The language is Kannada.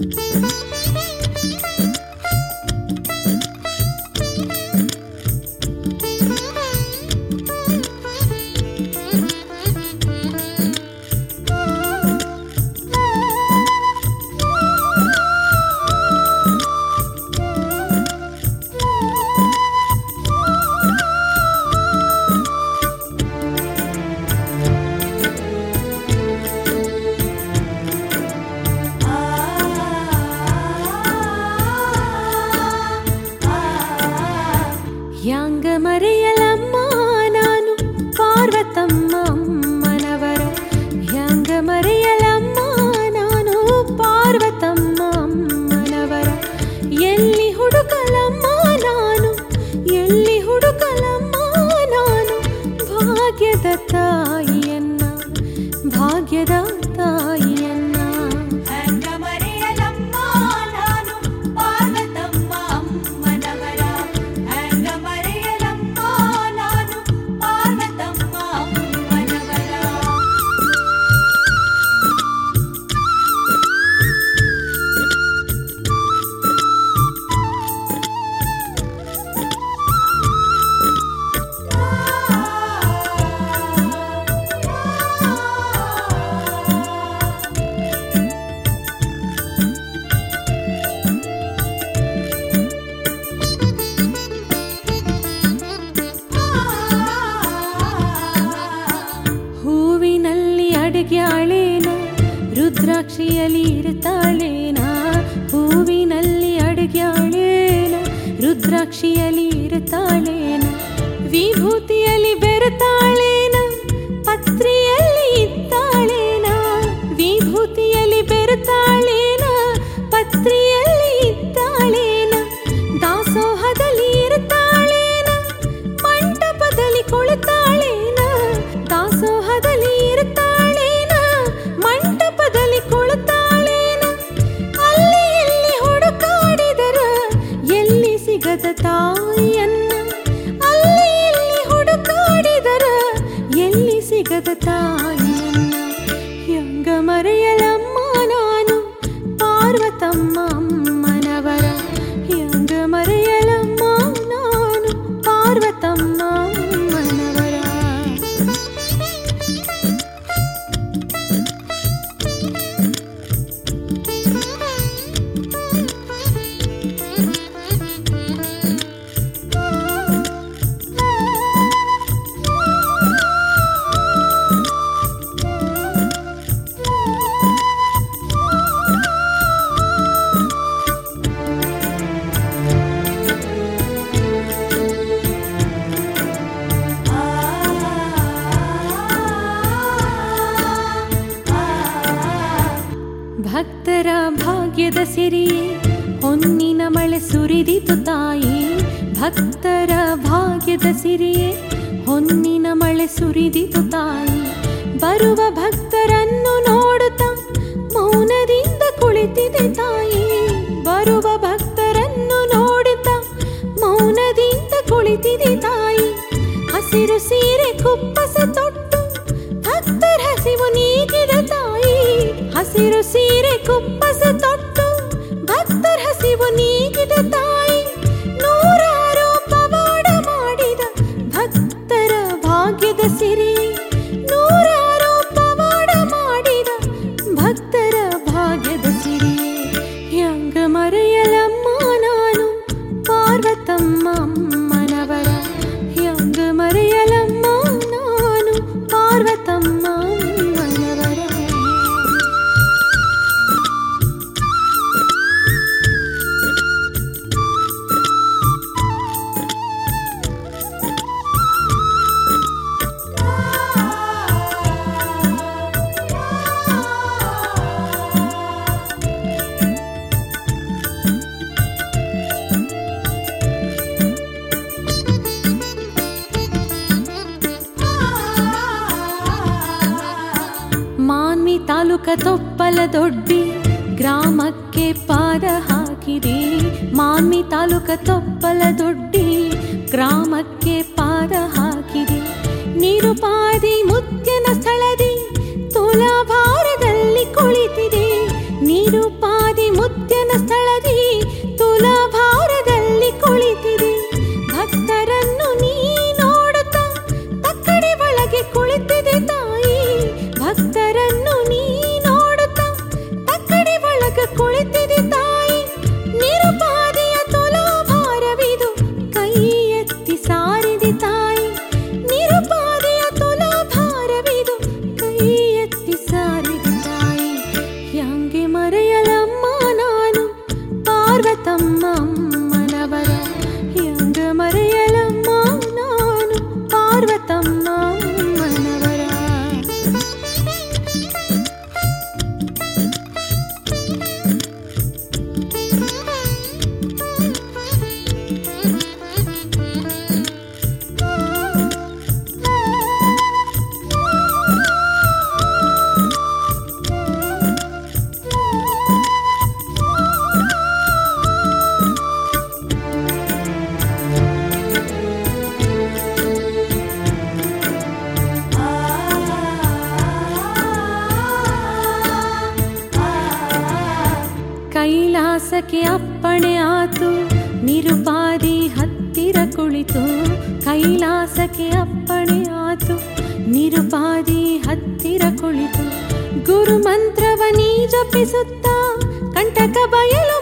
ಯಾಂಗ ಮರೆಯಲಮ್ಮ ನಾನು ಪಾರ್ವತಮ್ಮ ಅಮ್ಮನವರ ಯಾಂಗ ಮರೆಯಲಮ್ಮ ನಾನು ಪಾರ್ವತಮ್ಮ ಅಮ್ಮನವರ ಎಲ್ಲಿ ಹುಡುಕಲಮ್ಮ ನಾನು ಎಲ್ಲಿ ಹುಡುಕಲಮ್ಮ ನಾನು ಭಾಗ್ಯದ ತಾಯಿಯನ್ನ ಭಾಗ್ಯದ ತಾಯಿಯನ್ನ ಹಂಗ ಮರೆಯಲಮ್ಮ ನಾನು ಪಾರ್ವತಮ್ಮ ಅಮ್ಮನವರ ಹಂಗ ಮರೆಯಲಮ್ಮ ನಾನು ಪಾರ್ವತಮ್ಮ ಅಮ್ಮನವರ ಹೂವಿನಲ್ಲಿ ಅಡುಗ್ಯಾಳೇನ ರುದ್ರಾಕ್ಷಿಯಲ್ಲಿ ಇರ್ತಾಳೇನ ಹೂವಿನಲ್ಲಿ ಅಡುಗ್ಯಾಳೇನ ರುದ್ರಾಕ್ಷಿಯಲ್ಲಿ ಇರ್ತಾಳೇನ ವಿಭೂತಿಯಲ್ಲಿ ಬೆರೆತಾಳೇನ ಪತ್ರಿಯಲ್ಲಿ ಇದ್ದಾಳೇನ ವಿಭೂತಿಯಲ್ಲಿ ಬೆರೆತಾಳೇನ ಪತ್ರಿಯಲ್ಲಿ ಇದ್ದಾಳೇನ ದಾಸೋಹದಲ್ಲಿ ಇರ್ತಾಳೇನ ಮಂಟಪದಲ್ಲಿ ಕುಳಿತಾಳೇನ ದಾಸೋಹದಲ್ಲಿ ಇರ್ತಾಳೇನ ಮಂಟಪದಲ್ಲಿ ಕುಳಿತಾಳೇನ ಅಲ್ಲಿ ಎಲ್ಲಿ ಹುಡುಕಾಡಿದರ ಎಲ್ಲಿ ಸಿಗದ ತಾಯಿಯನ್ನ ಅಲ್ಲಿ ಎಲ್ಲಿ ಹುಡುಕಾಡಿದರ ಎಲ್ಲಿ ಸಿಗದ ತಾಯಿಯನ್ನ ಹೆಂಗ ಮರೆಯಲಮ್ಮ ನಾನು ಪಾರ್ವತಮ್ಮ ಅಮ್ಮನವರ ಹೆಂಗ ಮರೆಯಲಮ್ಮ ನಾನು ಪಾರ್ವತಮ್ಮ ಅಮ್ಮನವರ ಭಕ್ತರ ಭಾಗ್ಯದ ಸಿರಿಯೇ ಹೊನ್ನಿನ ಮಳೆ ಸುರಿದಿತು ತಾಯಿ ಭಕ್ತರ ಭಾಗ್ಯದ ಸಿರಿಯೇ ಹೊನ್ನಿನ ಮಳೆ ಸುರಿದಿತು ತಾಯಿ ಬರುವ ಭಕ್ತರನ್ನು ನೋಡುತ್ತಾ ಮೌನದಿಂದ ಕುಳಿತಿದೆ ತಾಯಿ ಬರುವ ಭಕ್ತರನ್ನು ನೋಡುತ್ತಾ ಮೌನದಿಂದ ಕುಳಿತಿದೆ ತಾಯಿ ಹಸಿರು ಸೀರೆ ಕುಪ್ಪಸ ತೊಟ್ಟು ಭಕ್ತರ ಹಸಿವು ನೀಗಿದ ತಾಯಿ ಹಸಿರು ಸೀರೆ ಕುಪ್ಪಸ ತೊಟ್ಟು ಭಕ್ತರ ಹಸಿವು ನೀಗಿದ ತಾಯಿ ನೂರಾರು ಪವಾಡ ಮಾಡಿದ ಭಕ್ತರ ಭಾಗ್ಯದ ಸಿರಿ ನೂರಾರು ಪವಾಡ ಮಾಡಿದ ಭಕ್ತರ ಭಾಗ್ಯದ ಸಿರಿ ಹೆಂಗ ಮರೆಯಲಮ್ಮ ನಾನು ಪಾರ್ವತಮ್ಮ ಅಮ್ಮನವರ ಹೆಂಗ ಮರೆಯಲಮ್ಮ ನಾನು ಪಾರ್ವತಮ್ಮ ಅಮ್ಮನವರ ಮಾನ್ವಿ ತಾಲೂಕ ತೊಪ್ಪಲ ದೊಡ್ಡಿ ಗ್ರಾಮಕ್ಕೆ ಪಾದ ಹಾಕಿದೆ ಮಾನ್ವಿ ತಾಲೂಕ ತೊಪ್ಪಲ ದೊಡ್ಡಿ ಗ್ರಾಮಕ್ಕೆ ಪಾದ ಹಾಕಿದೆ ನಿರುಪಾದಿ ಮುತ್ಯನ ಸ್ಥಳದಿ ತುಲಾಭಾರದಲ್ಲಿ ಕುಳಿತಿದೆ ನಿರುಪಾದಿ ಮುತ್ಯ ಕೈಲಾಸಕ್ಕೆ ಅಪ್ಪಣೆ ಆತು ನಿರುಪಾದಿ ಹತ್ತಿರ ಕುಳಿತು ಕೈಲಾಸಕ್ಕೆ ಅಪ್ಪಣೆ ಆತು ನಿರುಪಾದಿ ಹತ್ತಿರ ಕುಳಿತು ಗುರು ಮಂತ್ರವ ನೀ ಜಪಿಸುತ್ತಾ ಕಂಟಕ ಬಯಲು